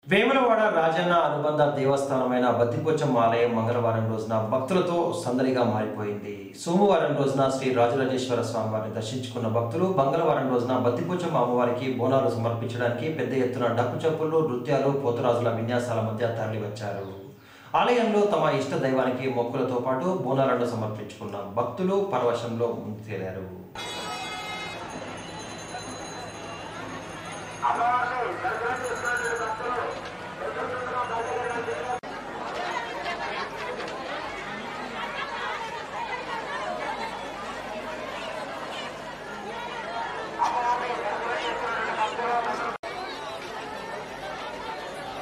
వేములవాడ రాజన్న అనుబంధ దేవస్థానమైన బద్దిపోచమ్మ ఆలయం మంగళవారం రోజున భక్తులతో సందడిగా మారిపోయింది సోమవారం రోజున శ్రీ రాజరాజేశ్వర స్వామి వారిని దర్శించుకున్న భక్తులు మంగళవారం రోజున బద్దిపోచమ్మ అమ్మవారికి బోనాలు సమర్పించడానికి పెద్ద ఎత్తున డప్పు చప్పులు నృత్యాలు పోతురాజుల విన్యాసాల మధ్య తరలివచ్చారు ఆలయంలో తమ ఇష్ట దైవానికి మొక్కులతో పాటు బోనాలను సమర్పించుకున్న భక్తులు పరవశంలో ముందు తేలారు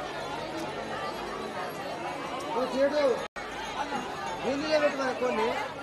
చేడు హిందీలో పెట్టుకున్నా కొన్ని